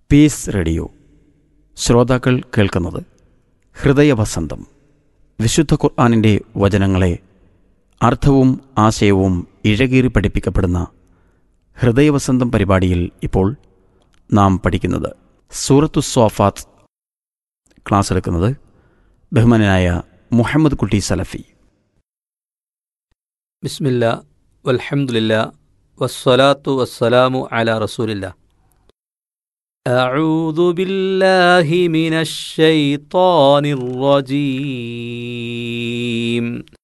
piece radio ശ്രോതാക്കൾ കേൾക്കുന്നത് ഹൃദയവസന്തം വിശുദ്ധ ഖുർആാനിൻ്റെ വചനങ്ങളെ അർത്ഥവും ആശയവും ഇഴകീറി പഠിപ്പിക്കപ്പെടുന്ന ഹൃദയവസന്തം പരിപാടിയിൽ ഇപ്പോൾ നാം പഠിക്കുന്നത് സൂറത്തു സ്വാഫാത്ത് ക്ലാസ് എടുക്കുന്നത് ബഹുമാനായ മുഹമ്മദ് കുട്ടി സലഫി ബിസ്മില്ല വൽഹംദുലില്ല വസ്സലാത്തു വസ്സലാമു അല റസൂലില്ല أعوذ بالله من الشيطان الرجيم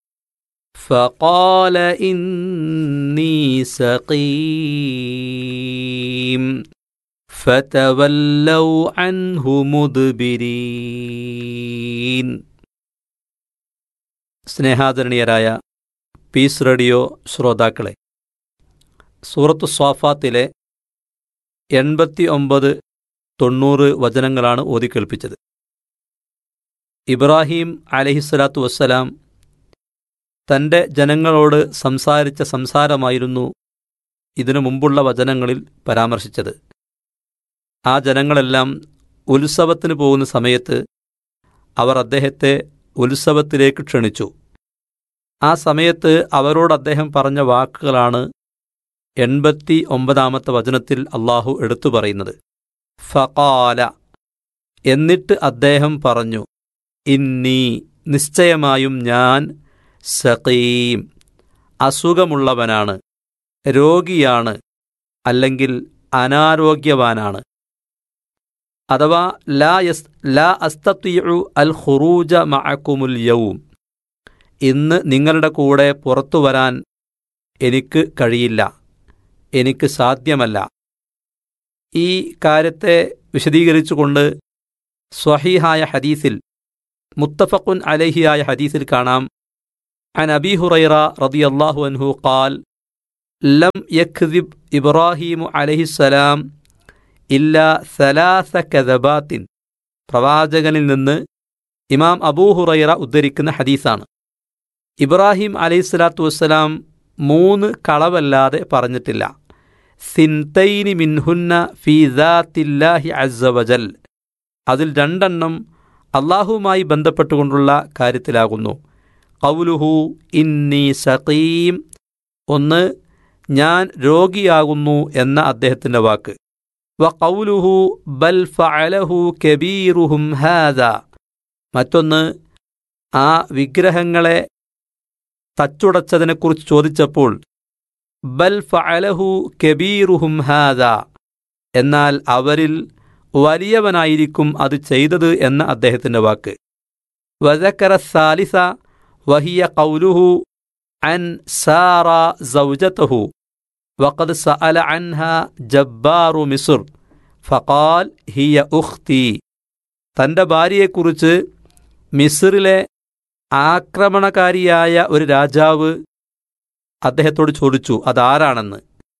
فقال إني سقيم فتولوا عنه مدبرين സ്നേഹാദരണീയരായ പീസ് റേഡിയോ ശ്രോതാക്കളെ സൂറത്തു സ്വാഫാത്തിലെ എൺപത്തി ഒമ്പത് തൊണ്ണൂറ് വചനങ്ങളാണ് ഓതിക്കേൾപ്പിച്ചത് ഇബ്രാഹിം അലഹിസ്വലാത്തു വസ്സലാം തൻ്റെ ജനങ്ങളോട് സംസാരിച്ച സംസാരമായിരുന്നു ഇതിനു മുമ്പുള്ള വചനങ്ങളിൽ പരാമർശിച്ചത് ആ ജനങ്ങളെല്ലാം ഉത്സവത്തിന് പോകുന്ന സമയത്ത് അവർ അദ്ദേഹത്തെ ഉത്സവത്തിലേക്ക് ക്ഷണിച്ചു ആ സമയത്ത് അവരോട് അദ്ദേഹം പറഞ്ഞ വാക്കുകളാണ് എൺപത്തി ഒമ്പതാമത്തെ വചനത്തിൽ അള്ളാഹു എടുത്തു പറയുന്നത് ഫകാല എന്നിട്ട് അദ്ദേഹം പറഞ്ഞു ഇന്നീ നിശ്ചയമായും ഞാൻ സഖീം അസുഖമുള്ളവനാണ് രോഗിയാണ് അല്ലെങ്കിൽ അനാരോഗ്യവാനാണ് അഥവാ ലാ യസ് ലാ അസ്തത്തിയു അൽ ഖുറൂജ മഅക്കുമുൽ യൗം ഇന്ന് നിങ്ങളുടെ കൂടെ പുറത്തു വരാൻ എനിക്ക് കഴിയില്ല എനിക്ക് സാധ്യമല്ല ഈ കാര്യത്തെ വിശദീകരിച്ചുകൊണ്ട് സ്വഹീഹായ ഹദീസിൽ മുത്തഫഖുൻ അലഹിയായ ഹദീസിൽ കാണാം عن أبي هريرة رضي الله عنه قال لم يكذب إبراهيم عليه السلام إلا ثلاث كذبات പ്രവാചകനിൽ നിന്ന് ഇമാം അബൂ ഹുറൈറ ഉദ്ധരിക്കുന്ന ഹദീസാണ് ഇബ്രാഹിം അലൈഹി സ്വലാത്തു വസ്സലാം മൂന്ന് കളവല്ലാതെ പറഞ്ഞിട്ടില്ല സിൻതൈനി മിൻഹുന്ന ഫീദാത്തില്ലാഹി അസ്സവജൽ അതിൽ രണ്ടെണ്ണം അള്ളാഹുവുമായി ബന്ധപ്പെട്ടുകൊണ്ടുള്ള കാര്യത്തിലാകുന്നു കൗലുഹു ഇന്നി സഖീം ഒന്ന് ഞാൻ രോഗിയാകുന്നു എന്ന അദ്ദേഹത്തിൻ്റെ വാക്ക് വ കൗലുഹു ബൽ ഫഅലഹു കബീറുഹും ഹാദ മറ്റൊന്ന് ആ വിഗ്രഹങ്ങളെ തച്ചുടച്ചതിനെക്കുറിച്ച് ചോദിച്ചപ്പോൾ ബൽ ഫഅലഹു കബീറുഹും ഹാദ എന്നാൽ അവരിൽ വലിയവനായിരിക്കും അത് ചെയ്തത് എന്ന അദ്ദേഹത്തിൻ്റെ വാക്ക് വദക്കര സാലിസ വഹിയ കൗലുഹു അൻ സാറ സൗജത്തഹു വഖദ് സഅല അൻഹ ജബ്ബാറു മിസുർ ഫഖാൽ ഹിയ ഉഖ്തി തൻ്റെ ഭാര്യയെക്കുറിച്ച് മിസ്റിലെ ആക്രമണകാരിയായ ഒരു രാജാവ് അദ്ദേഹത്തോട് ചോദിച്ചു അതാരാണെന്ന്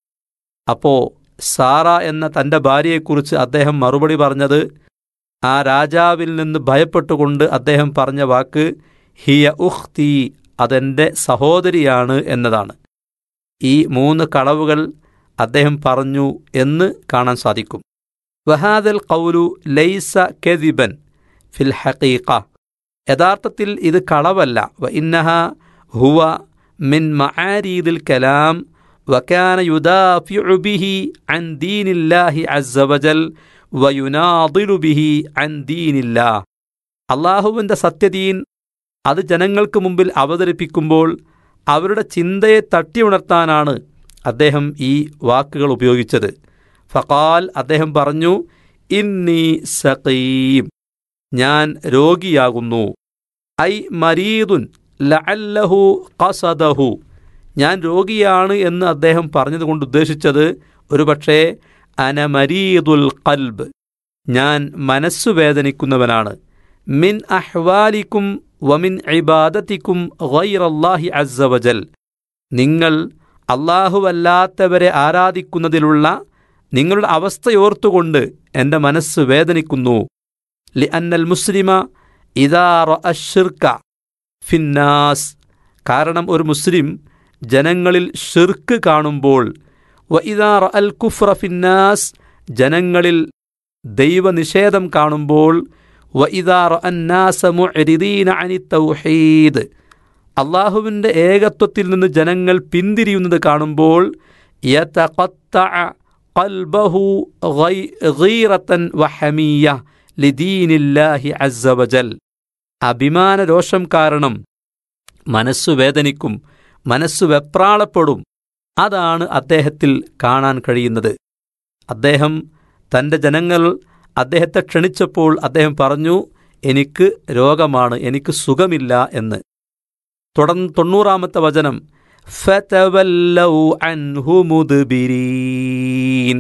അപ്പോ സാറ എന്ന തൻ്റെ ഭാര്യയെക്കുറിച്ച് അദ്ദേഹം മറുപടി പറഞ്ഞത് ആ രാജാവിൽ നിന്ന് ഭയപ്പെട്ടുകൊണ്ട് അദ്ദേഹം പറഞ്ഞ വാക്ക് ഹിയ ഉഖ്തി അതെൻ്റെ സഹോദരിയാണ് എന്നതാണ് ഈ മൂന്ന് കളവുകൾ അദ്ദേഹം പറഞ്ഞു എന്ന് കാണാൻ സാധിക്കും വഹാദൽ കൗലു ലൈസ കെദിബൻ ഫിൽ ഹഖീഖ യഥാർത്ഥത്തിൽ ഇത് കളവല്ല വ ഇന്നഹ ഹുവ മിൻ മആരീദിൽ കലാം വകാന യുദാഫിഉ ബിഹി അൻ ദീനില്ലാഹി അസ്സ വജൽ വയുനാദിലു ബിഹി അൻ ദീനില്ലാ അള്ളാഹുവിൻ്റെ സത്യദീൻ അത് ജനങ്ങൾക്ക് മുമ്പിൽ അവതരിപ്പിക്കുമ്പോൾ അവരുടെ ചിന്തയെ തട്ടിയുണർത്താനാണ് അദ്ദേഹം ഈ വാക്കുകൾ ഉപയോഗിച്ചത് ഫഖാൽ അദ്ദേഹം പറഞ്ഞു ഇന്നി സഖീം ഞാൻ രോഗിയാകുന്നു ഐ മരീദുൻ ലഅല്ലഹു ഖസദഹു ഞാൻ രോഗിയാണ് എന്ന് അദ്ദേഹം പറഞ്ഞതുകൊണ്ട് ഉദ്ദേശിച്ചത് ഒരുപക്ഷേ അനമരീദുൽ ഖൽബ് ഞാൻ മനസ്സു വേദനിക്കുന്നവനാണ് മിൻ അഹ്വാലിക്കും വമിൻ ഇബാദത്തിക്കും ഗൈറല്ലാഹി അസ്സവജൽ നിങ്ങൾ അള്ളാഹുവല്ലാത്തവരെ ആരാധിക്കുന്നതിലുള്ള നിങ്ങളുടെ അവസ്ഥയോർത്തുകൊണ്ട് എൻ്റെ മനസ്സ് വേദനിക്കുന്നു ലി അന്നൽ മുസ്ലിമ ഇദാറ അഷിർക്ക ഫിന്നാസ് കാരണം ഒരു മുസ്ലിം ജനങ്ങളിൽ ഷിർക്ക് കാണുമ്പോൾ വ ഇദാറ അൽ കുഫ്ര ഫിന്നാസ് ജനങ്ങളിൽ ദൈവനിഷേധം കാണുമ്പോൾ വഇദാർ തൗഹീദ് അള്ളാഹുവിൻ്റെ ഏകത്വത്തിൽ നിന്ന് ജനങ്ങൾ പിന്തിരിയുന്നത് കാണുമ്പോൾ യതഖത്തഅ ഖൽബഹു ഗൈ- ഗീറത്തൻ വഹമിയ ലിദീനില്ലാഹി അസ്സ വജൽ അഭിമാന രോഷം കാരണം മനസ്സു വേദനിക്കും മനസ്സു വെപ്രാളപ്പെടും അതാണ് അദ്ദേഹത്തിൽ കാണാൻ കഴിയുന്നത് അദ്ദേഹം തൻ്റെ ജനങ്ങൾ അദ്ദേഹത്തെ ക്ഷണിച്ചപ്പോൾ അദ്ദേഹം പറഞ്ഞു എനിക്ക് രോഗമാണ് എനിക്ക് സുഖമില്ല എന്ന് തുടർന്ന് തൊണ്ണൂറാമത്തെ വചനം ഫതവല്ലൗ അൻഹു മുദ്ബിരീൻ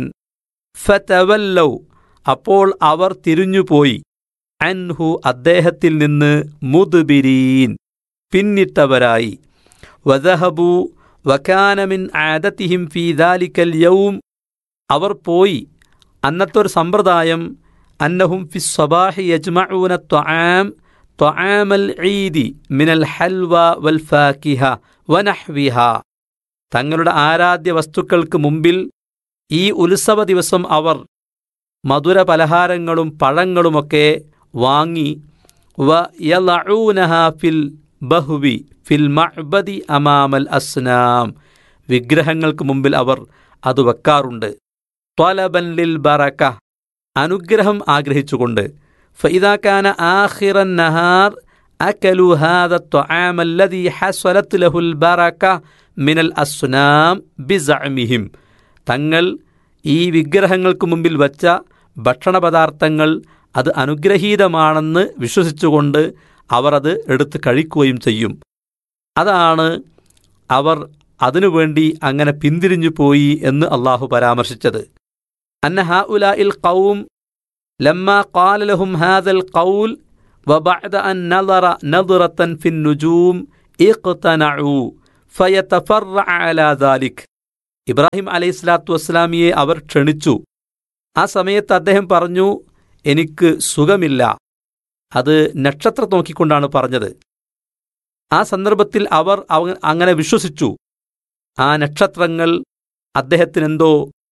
ഫതവല്ലൗ അപ്പോൾ അവർ തിരിഞ്ഞുപോയി അൻഹു അദ്ദേഹത്തിൽ നിന്ന് മുദ്ബിരീൻ പിന്നിട്ടവരായി വദഹബു വക്കാനമിൻ ആദത്തിഹിം ഫീ ദാലിക്കൽ യൗം അവർ പോയി അന്നത്തെ ഒരു സമ്പ്രദായം അന്നഹും ഫി സ്വബാഹി യജ്മഊന ത്വആം ത്വആമൽ ഈദി മിനൽ ഹൽവ വൽ ഫാക്കിഹ വനഹ്വിഹ തങ്ങളുടെ ആരാധ്യ വസ്തുക്കൾക്ക് മുമ്പിൽ ഈ ഉത്സവ ദിവസം അവർ മധുര പലഹാരങ്ങളും പഴങ്ങളുമൊക്കെ വാങ്ങി വ യലഊനഹ ഫിൽ ബഹുവി ഫിൽ മഅ്ബദി അമാമൽ അസ്നാം വിഗ്രഹങ്ങൾക്ക് മുമ്പിൽ അവർ അത് വെക്കാറുണ്ട് ത്വലബൻ ലിൽ ബറക അനുഗ്രഹം ആഗ്രഹിച്ചുകൊണ്ട് فإذا كان آخر النهار أكلوا هذا الطعام الذي حصلت له البركة من الأصنام بزعمهم തങ്ങൾ ഈ വിഗ്രഹങ്ങൾക്ക് മുമ്പിൽ വച്ച ഭക്ഷണപദാർത്ഥങ്ങൾ അത് അനുഗ്രഹീതമാണെന്ന് വിശ്വസിച്ചുകൊണ്ട് അവർ അത് എടുത്ത് കഴിക്കുകയും ചെയ്യും അതാണ് അവർ അതിനുവേണ്ടി അങ്ങനെ പിന്തിരിഞ്ഞു പോയി എന്ന് അള്ളാഹു പരാമർശിച്ചത് അന്ന ഹാ ഉല ഇൽ കൗം ലമ്മ കാലലഹും ഹാദൽ കൗൽ وبعد أن نظر نظرة في النجوم اقتنعوا فيتفرع على ذلك ഇബ്രാഹിം അലൈഹി സ്വലാത്തു വസ്സലാമിയെ അവർ ക്ഷണിച്ചു ആ സമയത്ത് അദ്ദേഹം പറഞ്ഞു എനിക്ക് സുഖമില്ല അത് നക്ഷത്രം നോക്കിക്കൊണ്ടാണ് പറഞ്ഞത് ആ സന്ദർഭത്തിൽ അവർ അവ- അങ്ങനെ വിശ്വസിച്ചു ആ നക്ഷത്രങ്ങൾ അദ്ദേഹത്തിനെന്തോ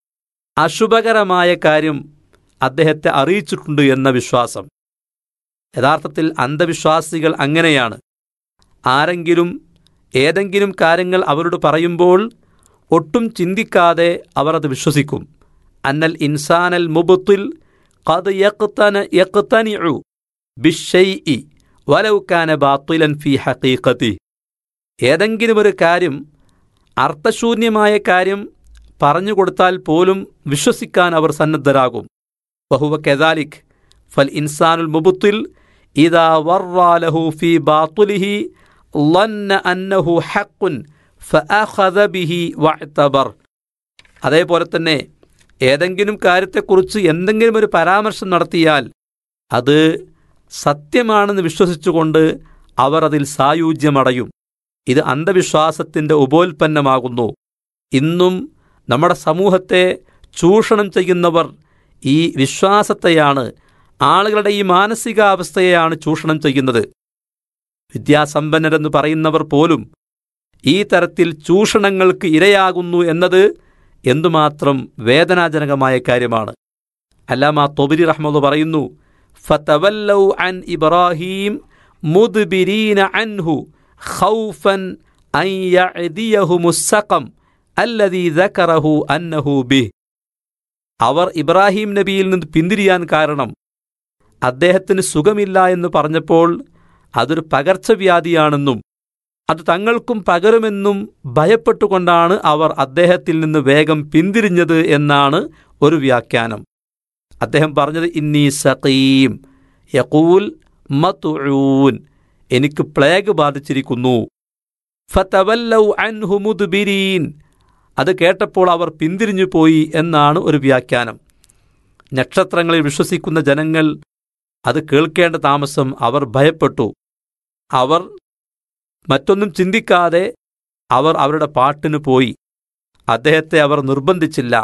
അശുഭകരമായ കാര്യം അദ്ദേഹത്തെ അറിയിച്ചിട്ടുണ്ട് എന്ന വിശ്വാസം യഥാർത്ഥത്തിൽ അന്ധവിശ്വാസികൾ അങ്ങനെയാണ് ആരെങ്കിലും ഏതെങ്കിലും കാര്യങ്ങൾ അവരോട് പറയുമ്പോൾ ഒട്ടും ചിന്തിക്കാതെ അവർ അത് വിശ്വസിക്കും അന്നൽ ഇൻസാനൽ മുബത്തിൽ ഖദ് യഖ്തന യഖ്തനിഉ ബിശ്ശൈഇ വലൗ കാന ബാത്തിലൻ ഫീ ഹഖീഖതി ഏതെങ്കിലും ഒരു കാര്യം അർത്ഥശൂന്യമായ കാര്യം പറഞ്ഞു കൊടുത്താൽ പോലും വിശ്വസിക്കാൻ അവർ സന്നദ്ധരാകും വഹുവ കെദാലിക് ഫൽ ഇൻസാനുൽ മുബത്തിൽ ഇതാ വർറാലഹു ഫി ബാത്തുലിഹി ലന്ന അന്നഹു ഹഖുൻ ഫഅഖദ ബിഹി വഅ്തബർ അതേപോലെ തന്നെ ഏതെങ്കിലും കാര്യത്തെക്കുറിച്ച് എന്തെങ്കിലും ഒരു പരാമർശം നടത്തിയാൽ അത് സത്യമാണെന്ന് വിശ്വസിച്ചുകൊണ്ട് അവർ അതിൽ സായുജ്യമടയും ഇത് അന്ധവിശ്വാസത്തിൻ്റെ ഉപോൽപ്പന്നമാകുന്നു ഇന്നും നമ്മുടെ സമൂഹത്തെ ചൂഷണം ചെയ്യുന്നവർ ഈ വിശ്വാസത്തെയാണ് ആളുകളുടെ ഈ മാനസികാവസ്ഥയെയാണ് ചൂഷണം ചെയ്യുന്നത് വിദ്യാസമ്പന്നരെന്ന് പറയുന്നവർ പോലും ഈ തരത്തിൽ ചൂഷണങ്ങൾക്ക് ഇരയാകുന്നു എന്നത് എന്തുമാത്രം വേദനാജനകമായ കാര്യമാണ് അല്ലാമ തൊബിരി റഹ്മദ് പറയുന്നു ഫതവല്ലൗ അൻ ഇബ്രാഹീം മുദ്ബിരീന അൻഹു ഖൗഫൻ അൻ യഅദിയഹുമുസ്സഖം അല്ലദീ ദക്കറഹു അന്നഹു ബിഹ് അവർ ഇബ്രാഹിം നബിയിൽ നിന്ന് പിന്തിരിയാൻ കാരണം അദ്ദേഹത്തിന് സുഖമില്ല എന്ന് പറഞ്ഞപ്പോൾ അതൊരു പകർച്ചവ്യാധിയാണെന്നും അത് തങ്ങൾക്കും പകരുമെന്നും ഭയപ്പെട്ടുകൊണ്ടാണ് അവർ അദ്ദേഹത്തിൽ നിന്ന് വേഗം പിന്തിരിഞ്ഞത് എന്നാണ് ഒരു വ്യാഖ്യാനം അദ്ദേഹം പറഞ്ഞത് ഇന്നീ സഖീം യഖൂൽ മത്ഊൻ എനിക്ക് പ്ലേഗ് ബാധിച്ചിരിക്കുന്നു ഫതവല്ലൗ അൻഹു മുദ്ബിരീൻ അത് കേട്ടപ്പോൾ അവർ പിന്തിരിഞ്ഞു പോയി എന്നാണ് ഒരു വ്യാഖ്യാനം നക്ഷത്രങ്ങളിൽ വിശ്വസിക്കുന്ന ജനങ്ങൾ അത് കേൾക്കേണ്ട താമസം അവർ ഭയപ്പെട്ടു അവർ മറ്റൊന്നും ചിന്തിക്കാതെ അവർ അവരുടെ പാട്ടിന് പോയി അദ്ദേഹത്തെ അവർ നിർബന്ധിച്ചില്ല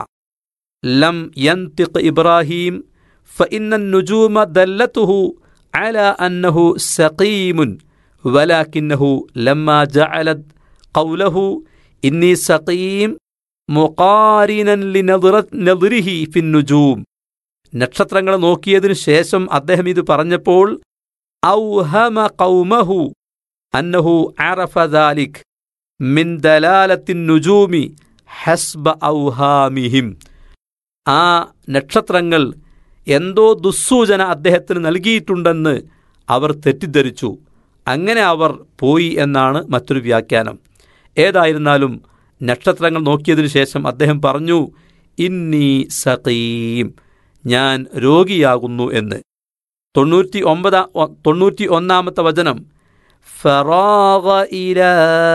ലം യന്തിഖ് ഇബ്രാഹിം فإن النجوم دلته على أنه سقيم ولكنه لما جعلت قوله إني سقيم مقارنا لنظرة نظره في النجوم നക്ഷത്രങ്ങൾ നോക്കിയതിനു ശേഷം അദ്ദേഹം ഇത് പറഞ്ഞപ്പോൾ ഔഹമ കൗമഹു അന്നഹു അറഫ ദാലിക് മിൻ ദലാലത്തിൻ നുജൂമി ഹസ്ബ ഔഹാമിഹിം ആ നക്ഷത്രങ്ങൾ എന്തോ ദുസ്സൂചന അദ്ദേഹത്തിന് നൽകിയിട്ടുണ്ടെന്ന് അവർ തെറ്റിദ്ധരിച്ചു അങ്ങനെ അവർ പോയി എന്നാണ് മറ്റൊരു വ്യാഖ്യാനം ഏതായിരുന്നാലും നക്ഷത്രങ്ങൾ നോക്കിയതിനു ശേഷം അദ്ദേഹം പറഞ്ഞു ഇന്നി സഖീം ഞാൻ രോഗിയാകുന്നു എന്ന് തൊണ്ണൂറ്റി ഒമ്പതാ തൊണ്ണൂറ്റി ഒന്നാമത്തെ വചനം فراغ إلى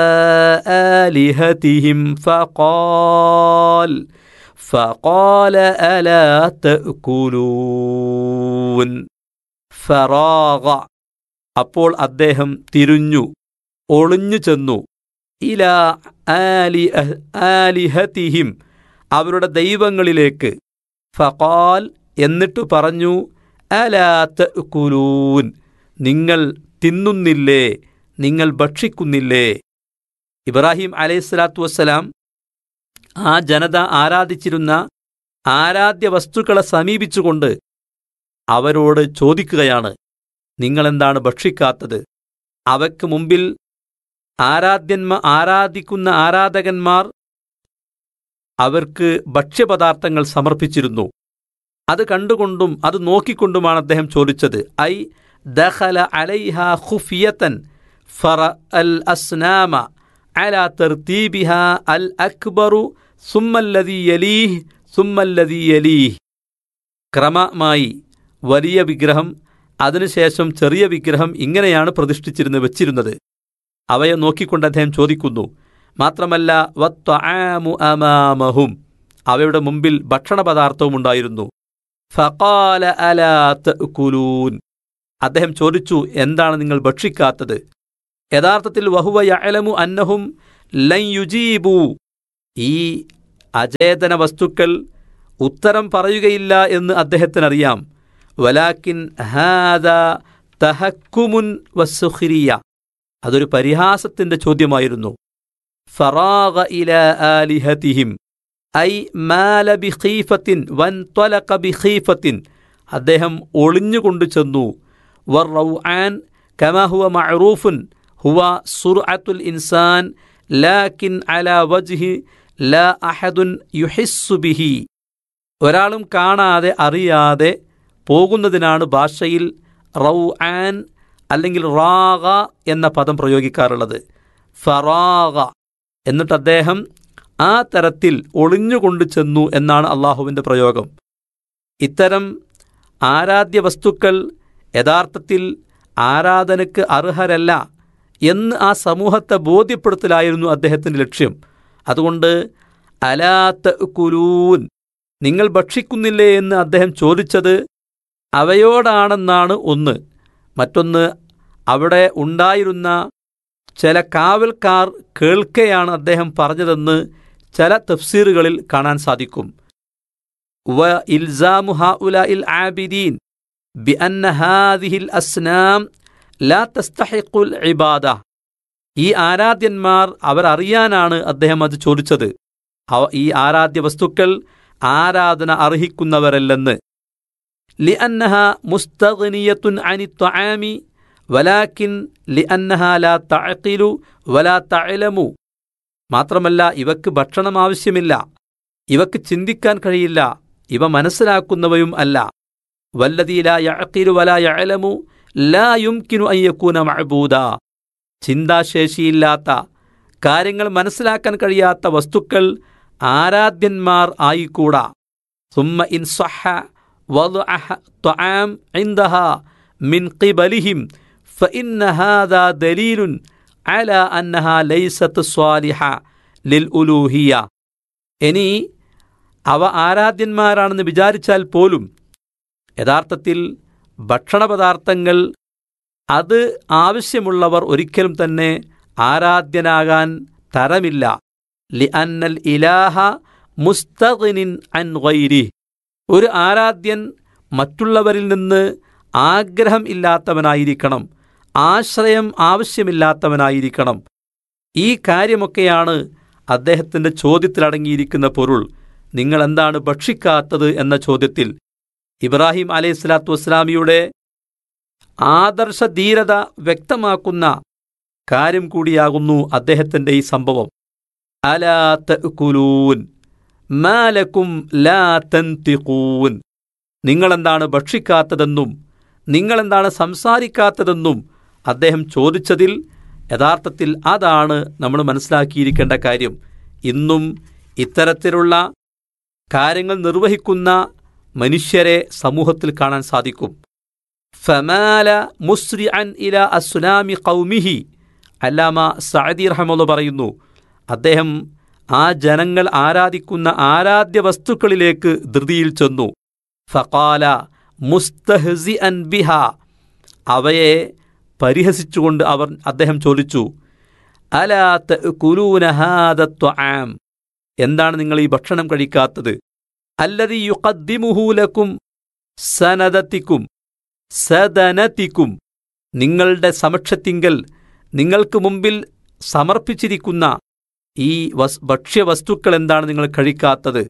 آلهتهم فقال فقال ألا تأكلون ഫറാഗ അപ്പോൾ അദ്ദേഹം തിരിഞ്ഞു ഒളിഞ്ഞു ചെന്നു ഇല ആലി ആലിഹത്തിഹിം അവരുടെ ദൈവങ്ങളിലേക്ക് ഫഖാൽ എന്നിട്ട് പറഞ്ഞു അലാത്ത് കുലൂൻ നിങ്ങൾ തിന്നുന്നില്ലേ നിങ്ങൾ ഭക്ഷിക്കുന്നില്ലേ ഇബ്രാഹിം അലൈഹിസ്സലാത്തു വസ്സലാം ആ ജനത ആരാധിച്ചിരുന്ന ആരാധ്യ വസ്തുക്കളെ സമീപിച്ചുകൊണ്ട് അവരോട് ചോദിക്കുകയാണ് നിങ്ങളെന്താണ് ഭക്ഷിക്കാത്തത് അവയ്ക്ക് മുമ്പിൽ ആരാധ്യന്മാർ ആരാധിക്കുന്ന ആരാധകന്മാർ അവർക്ക് ഭക്ഷ്യപദാർത്ഥങ്ങൾ സമർപ്പിച്ചിരുന്നു അത് കണ്ടുകൊണ്ടും അത് നോക്കിക്കൊണ്ടുമാണ് അദ്ദേഹം ചോദിച്ചത് ഐ ദഖല അലൈഹ ഖുഫിയതൻ ഫറ അൽ അസ്നാമ അല തർത്തീബിഹ അൽ അക്ബറു സുമ്മല്ലതി യലീഹ് സുമ്മല്ലതി യലീഹ് ക്രമമായി വലിയ വിഗ്രഹം അതിനുശേഷം ചെറിയ വിഗ്രഹം ഇങ്ങനെയാണ് പ്രതിഷ്ഠിച്ചിരുന്ന് വെച്ചിരുന്നത് അവയെ നോക്കിക്കൊണ്ട് അദ്ദേഹം ചോദിക്കുന്നു മാത്രമല്ല വത്വആമു അമാമഹും അവയുടെ മുമ്പിൽ ഭക്ഷണപദാർത്ഥവും ഉണ്ടായിരുന്നു ഫഖാല അലാ തഅ്കുലൂൻ അദ്ദേഹം ചോദിച്ചു എന്താണ് നിങ്ങൾ ഭക്ഷിക്കാത്തത് യഥാർത്ഥത്തിൽ വഹുവ യഅലമു അന്നഹും ലൻ യുജീബു ഈ അചേതന വസ്തുക്കൾ ഉത്തരം പറയുകയില്ല എന്ന് അദ്ദേഹത്തിനറിയാം വലാക്കിൻ ഹാദ തഹക്കുമുൻ വസുഖിരിയ അതൊരു പരിഹാസത്തിന്റെ ചോദ്യമായിരുന്നു ഫറാഗ ഇല ആലിഹതിഹിം ഐ മാല ബിഖീഫത്തിൻ വൻ ത്വലക ബിഖീഫത്തിൻ അദ്ദേഹം ഒളിഞ്ഞുകൊണ്ടു ചെന്നു വർ റൗആൻ കമാ ഹുവ മഅറൂഫുൻ ഹുവ സുർഅത്തുൽ ഇൻസാൻ ലാക്കിൻ അലാ വജ്ഹി ലാ അഹദുൻ യുഹിസ്സു ബിഹി ഒരാളും കാണാതെ അറിയാതെ പോകുന്നതിനാണ് ഭാഷയിൽ റൗ ആൻ അല്ലെങ്കിൽ റാഗ എന്ന പദം പ്രയോഗിക്കാറുള്ളത് ഫറാഗ എന്നിട്ട് അദ്ദേഹം ആ തരത്തിൽ ഒളിഞ്ഞുകൊണ്ടു ചെന്നു എന്നാണ് അള്ളാഹുവിൻ്റെ പ്രയോഗം ഇത്തരം ആരാധ്യ വസ്തുക്കൾ യഥാർത്ഥത്തിൽ ആരാധനയ്ക്ക് അർഹരല്ല എന്ന് ആ സമൂഹത്തെ ബോധ്യപ്പെടുത്തലായിരുന്നു അദ്ദേഹത്തിൻ്റെ ലക്ഷ്യം അതുകൊണ്ട് അലാത്ത കുലൂൻ നിങ്ങൾ ഭക്ഷിക്കുന്നില്ലേ എന്ന് അദ്ദേഹം ചോദിച്ചത് അവയോടാണെന്നാണ് ഒന്ന് മറ്റൊന്ന് അവിടെ ഉണ്ടായിരുന്ന ചില കാവൽക്കാർ കേൾക്കെയാണ് അദ്ദേഹം പറഞ്ഞതെന്ന് ചില തഫ്സീറുകളിൽ കാണാൻ സാധിക്കും വ ഇൽസാമു ഹാഉല ഇൽ ആബിദീൻ ബി അന്ന ഹാദിഹിൽ അസ്നാം ലാ തസ്തഹിഖുൽ ഇബാദ ഈ ആരാധ്യന്മാർ അവർ അറിയാനാണ് അദ്ദേഹം അത് ചോദിച്ചത് ഈ ആരാധ്യ വസ്തുക്കൾ ആരാധന അർഹിക്കുന്നവരല്ലെന്ന് ലിഅന്നഹ മുസ്തഗ്നിയത്തുൻ അനി ത്വആമി വലാക്കിൻ ലിഅന്നഹ ലാ തഅഖിലു വലാ തഅലമു മാത്രമല്ല ഇവക്ക് ഭക്ഷണം ആവശ്യമില്ല ഇവക്ക് ചിന്തിക്കാൻ കഴിയില്ല ഇവ മനസ്സിലാക്കുന്നവയും അല്ല വല്ലതീ ലാ യഅഖിലു വലാ യഅലമു ലാ യുംകിനു അൻ യകൂന മഅബൂദ ചിന്താശേഷിയില്ലാത്ത കാര്യങ്ങൾ മനസ്സിലാക്കാൻ കഴിയാത്ത വസ്തുക്കൾ ആരാധ്യന്മാർ ആയിക്കൂടാ സുമ്മ ഇൻ സഹ വضعه طعام عندها من قبلهم فإن هذا دليل على أنها ليست صالحة للألوهية ഇനി അവ ആരാധ്യന്മാരാണെന്ന് വിചാരിച്ചാൽ പോലും യഥാർത്ഥത്തിൽ ഭക്ഷണപദാർത്ഥങ്ങൾ അത് ആവശ്യമുള്ളവർ ഒരിക്കലും തന്നെ ആരാധ്യനാകാൻ തരമില്ല ലി അന്നൽ ഇലാഹ മുസ്തഖിനിൻ അൻ ഗൈരി ഒരു ആരാധ്യൻ മറ്റുള്ളവരിൽ നിന്ന് ആഗ്രഹം ഇല്ലാത്തവനായിരിക്കണം ആശ്രയം ആവശ്യമില്ലാത്തവനായിരിക്കണം ഈ കാര്യമൊക്കെയാണ് അദ്ദേഹത്തിൻ്റെ ചോദ്യത്തിലടങ്ങിയിരിക്കുന്ന പൊരുൾ നിങ്ങൾ എന്താണ് ഭക്ഷിക്കാത്തത് എന്ന ചോദ്യത്തിൽ ഇബ്രാഹിം അലൈഹി സ്വലാത്തു വസ്സലാമിയുടെ ആദർശ ധീരത വ്യക്തമാക്കുന്ന കാര്യം കൂടിയാകുന്നു അദ്ദേഹത്തിൻ്റെ ഈ സംഭവം അലാ തഅ്കുലൂൻ മാലക്കും ലാ തൻതിഖൂൻ നിങ്ങളെന്താണ് ഭക്ഷിക്കാത്തതെന്നും നിങ്ങളെന്താണ് സംസാരിക്കാത്തതെന്നും അദ്ദേഹം ചോദിച്ചതിൽ യഥാർത്ഥത്തിൽ അതാണ് നമ്മൾ മനസ്സിലാക്കിയിരിക്കേണ്ട കാര്യം ഇന്നും ഇത്തരത്തിലുള്ള കാര്യങ്ങൾ നിർവഹിക്കുന്ന മനുഷ്യരെ സമൂഹത്തിൽ കാണാൻ സാധിക്കും ഫമാല മുസ്രി അൻ ഇല അസുനാമി കൗമിഹി അല്ലാമ സഅദി റഹമുള്ള പറയുന്നു അദ്ദേഹം ആ ജനങ്ങൾ ആരാധിക്കുന്ന ആരാധ്യ വസ്തുക്കളിലേക്ക് ധൃതിയിൽ ചെന്നു ഫഖാല മുസ്തഹസി അൻ ബിഹ അവയെ പരിഹസിച്ചുകൊണ്ട് അവർ അദ്ദേഹം ചോദിച്ചു അലാ തഅ്കുലൂന ഹാദ ത്വആം എന്താണ് നിങ്ങൾ ഈ ഭക്ഷണം കഴിക്കാത്തത് അല്ലതി യുഖദ്ദിമുഹു ലക്കും സനദത്തിക്കും സദനത്തിക്കും നിങ്ങളുടെ സമക്ഷത്തിങ്കൽ നിങ്ങൾക്ക് മുമ്പിൽ സമർപ്പിച്ചിരിക്കുന്ന ഈ വസ് ഭക്ഷ്യവസ്തുക്കൾ എന്താണ് നിങ്ങൾ കഴിക്കാത്തത്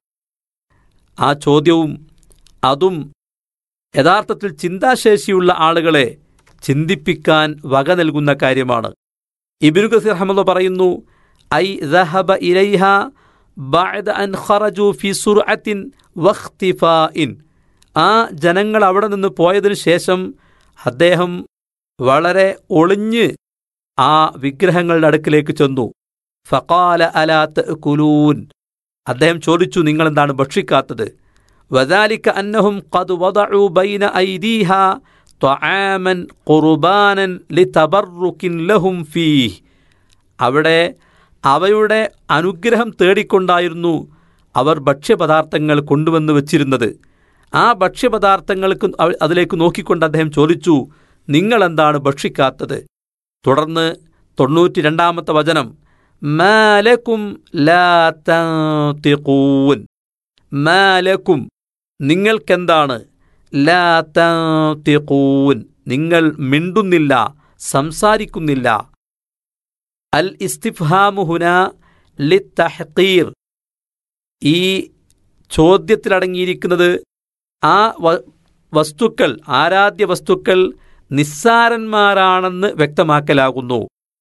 ആ ചോദ്യവും അതും യഥാർത്ഥത്തിൽ ചിന്താശേഷിയുള്ള ആളുകളെ ചിന്തിപ്പിക്കാൻ വക നൽകുന്ന കാര്യമാണ് ഇബിനു ഗസീർ അഹമ്മദ് പറയുന്നു ഐ ദഹബ ഇലൈഹ ബഅദ അൻ ഖറജു ഫി സുർഅത്തിൻ വഖ്തിഫാഇൻ ആ ജനങ്ങൾ അവിടെ നിന്ന് പോയതിനു ശേഷം അദ്ദേഹം വളരെ ഒളിഞ്ഞ് ആ വിഗ്രഹങ്ങളുടെ അടുക്കിലേക്ക് ചെന്നു ഫഖാല അലാത്ത് കുലൂൻ അദ്ദേഹം ചോദിച്ചു നിങ്ങളെന്താണ് ഭക്ഷിക്കാത്തത് വദാലിക്ക അന്നഹും ഖദ് വദഉ ബൈന ഐദീഹ ത്വആമൻ ഖുർബാനൻ ലിതബറുക്കിൻ ലഹും ഫീഹ് അവിടെ അവയുടെ അനുഗ്രഹം തേടിക്കൊണ്ടായിരുന്നു അവർ ഭക്ഷ്യപദാർത്ഥങ്ങൾ കൊണ്ടുവന്ന് വച്ചിരുന്നത് ആ ഭക്ഷ്യപദാർത്ഥങ്ങൾക്ക് അവ- അതിലേക്ക് നോക്കിക്കൊണ്ട് അദ്ദേഹം ചോദിച്ചു നിങ്ങളെന്താണ് ഭക്ഷിക്കാത്തത് തുടർന്ന് തൊണ്ണൂറ്റി രണ്ടാമത്തെ വചനം മാലക്കും ലാ തൻതിഖൂൻ മാലക്കും നിങ്ങൾക്കെന്താണ് ലാ തൻതിഖൂൻ നിങ്ങൾ മിണ്ടുന്നില്ല സംസാരിക്കുന്നില്ല അൽ ഇസ്തിഫ്ഹാമു ഹുന ലിത്തഹ്ഖീർ ഈ ചോദ്യത്തിലടങ്ങിയിരിക്കുന്നത് ആ വ- വസ്തുക്കൾ ആരാധ്യ വസ്തുക്കൾ നിസ്സാരന്മാരാണെന്ന് വ്യക്തമാക്കലാകുന്നു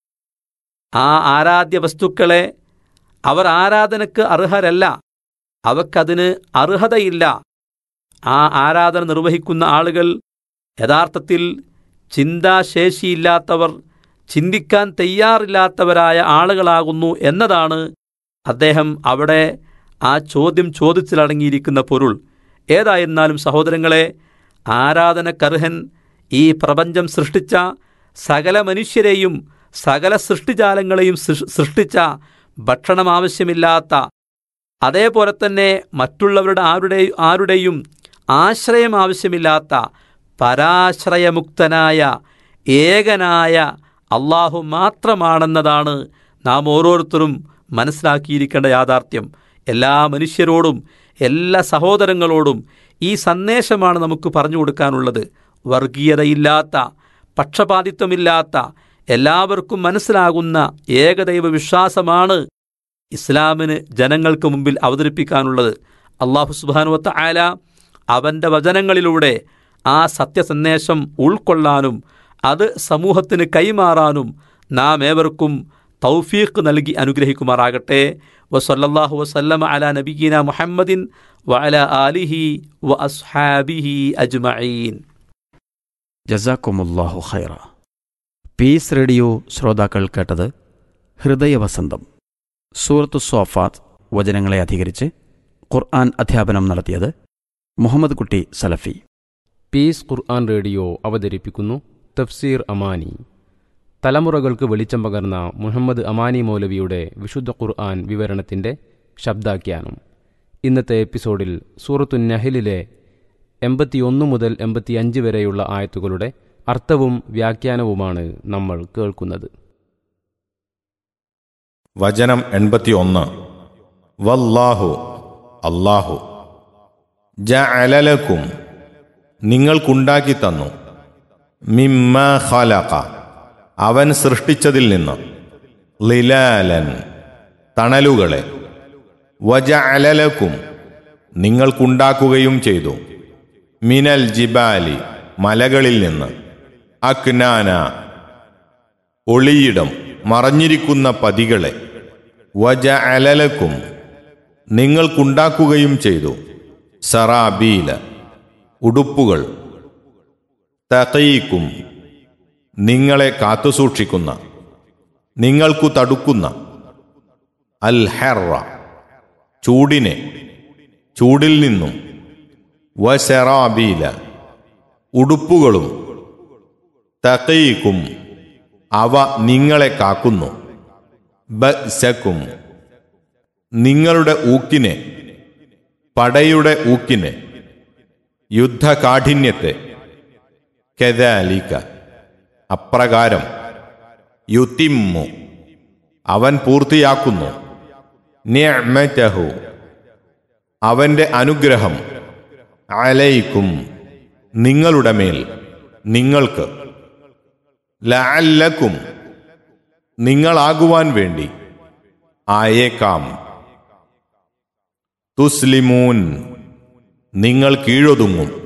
ആ ആരാധ്യ വസ്തുക്കളെ അവർ ആരാധനക്ക് അർഹരല്ല അവക്കതിന് അർഹതയില്ല ആ ആരാധന നിർവഹിക്കുന്ന ആളുകൾ യഥാർത്ഥത്തിൽ ചിന്താശേഷിയില്ലാത്തവർ ചിന്തിക്കാൻ തയ്യാറില്ലാത്തവരായ ആളുകളാകുന്നു എന്നതാണ് അദ്ദേഹം അവിടെ ആ ചോദ്യം ചോദിച്ചിലടങ്ങിയിരിക്കുന്ന പൊരുൾ ഏതായിരുന്നാലും സഹോദരങ്ങളെ ആരാധനക്കർഹൻ ഈ പ്രപഞ്ചം സൃഷ്ടിച്ച സകല മനുഷ്യരെയും സകല സൃഷ്ടിജാലങ്ങളെയും സൃ- സൃഷ്ടിച്ച ഭക്ഷണം ആവശ്യമില്ലാത്ത അതേപോലെ തന്നെ മറ്റുള്ളവരുടെ ആരുടെ ആരുടെയും ആശ്രയം ആവശ്യമില്ലാത്ത പരാശ്രയമുക്തനായ ഏകനായ അള്ളാഹു മാത്രമാണെന്നതാണ് നാം ഓരോരുത്തരും മനസ്സിലാക്കിയിരിക്കേണ്ട യാഥാർത്ഥ്യം എല്ലാ മനുഷ്യരോടും എല്ലാ സഹോദരങ്ങളോടും ഈ സന്ദേശമാണ് നമുക്ക് പറഞ്ഞു കൊടുക്കാനുള്ളത് വർഗീയതയില്ലാത്ത പക്ഷപാതിത്വമില്ലാത്ത എല്ലാവർക്കും മനസ്സിലാകുന്ന ഏകദൈവ വിശ്വാസമാണ് ഇസ്ലാമിന് ജനങ്ങൾക്ക് മുമ്പിൽ അവതരിപ്പിക്കാനുള്ളത് അള്ളാഹു സുബാനുവത്ത ആല അവൻ്റെ വചനങ്ങളിലൂടെ ആ സത്യസന്ദേശം ഉൾക്കൊള്ളാനും അത് സമൂഹത്തിന് കൈമാറാനും നാം ഏവർക്കും തൗഫീഖ് നൽകി അനുഗ്രഹിക്കുമാറാകട്ടെ വസല്ലല്ലാഹു വസല്ലമ അല നബിഗീന മുഹമ്മദിൻ വഅല ആലിഹി വ അസ്ഹാബിഹി അജ്മഈൻ ജസാക്കുമുല്ലാഹു ഖൈറ പീസ് റേഡിയോ ശ്രോതാക്കൾ കേട്ടത് ഹൃദയവസന്തം സൂറത്തു സോഫാത്ത് വചനങ്ങളെ അധികരിച്ച് ഖുർആൻ അധ്യാപനം നടത്തിയത് മുഹമ്മദ് കുട്ടി സലഫി പീസ് ഖുർആൻ റേഡിയോ അവതരിപ്പിക്കുന്നു തഫ്സീർ അമാനി തലമുറകൾക്ക് വെളിച്ചം പകർന്ന മുഹമ്മദ് അമാനി മൗലവിയുടെ വിശുദ്ധ ഖുർആൻ വിവരണത്തിൻ്റെ ശബ്ദാഖ്യാനം ഇന്നത്തെ എപ്പിസോഡിൽ സൂറത്തു നഹലിലെ എൺപത്തിയൊന്ന് മുതൽ എൺപത്തിയഞ്ച് വരെയുള്ള ആയത്തുകളുടെ അർത്ഥവും വ്യാഖ്യാനവുമാണ് നമ്മൾ കേൾക്കുന്നത് വചനം എൺപത്തിയൊന്ന് വല്ലാഹു അല്ലാഹു ജഅലലക്കും നിങ്ങൾക്കുണ്ടാക്കി തന്നു മിമ്മ ഖലഖ അവൻ സൃഷ്ടിച്ചതിൽ നിന്ന് ലിലാലൻ തണലുകളെ വജഅലലക്കും നിങ്ങൾക്കുണ്ടാക്കുകയും ചെയ്തു മിനൽ ജിബാലി മലകളിൽ നിന്ന് അക്നാന ഒളിയിടം മറഞ്ഞിരിക്കുന്ന പതികളെ വജ അലലക്കും നിങ്ങൾക്കുണ്ടാക്കുകയും ചെയ്തു സറാബീല ഉടുപ്പുകൾ തകയിക്കും നിങ്ങളെ കാത്തുസൂക്ഷിക്കുന്ന നിങ്ങൾക്കു തടുക്കുന്ന അൽ ഹെറ ചൂടിനെ ചൂടിൽ നിന്നും വശറാബീല ഉടുപ്പുകളും തകയിക്കും അവ നിങ്ങളെ കാക്കുന്നു ബസക്കും നിങ്ങളുടെ ഊക്കിനെ പടയുടെ ഊക്കിനെ യുദ്ധകാഠിന്യത്തെ കെതാലിക്ക അപ്രകാരം യുത്തിമ്മു അവൻ പൂർത്തിയാക്കുന്നു നിഅ്മതഹു അവന്റെ അനുഗ്രഹം അലൈക്കും നിങ്ങളുടെ മേൽ നിങ്ങൾക്ക് ലഅല്ലക്കും നിങ്ങളാകുവാൻ വേണ്ടി ആയേക്കാം തുസ്ലിമൂൻ നിങ്ങൾ കീഴൊതുങ്ങും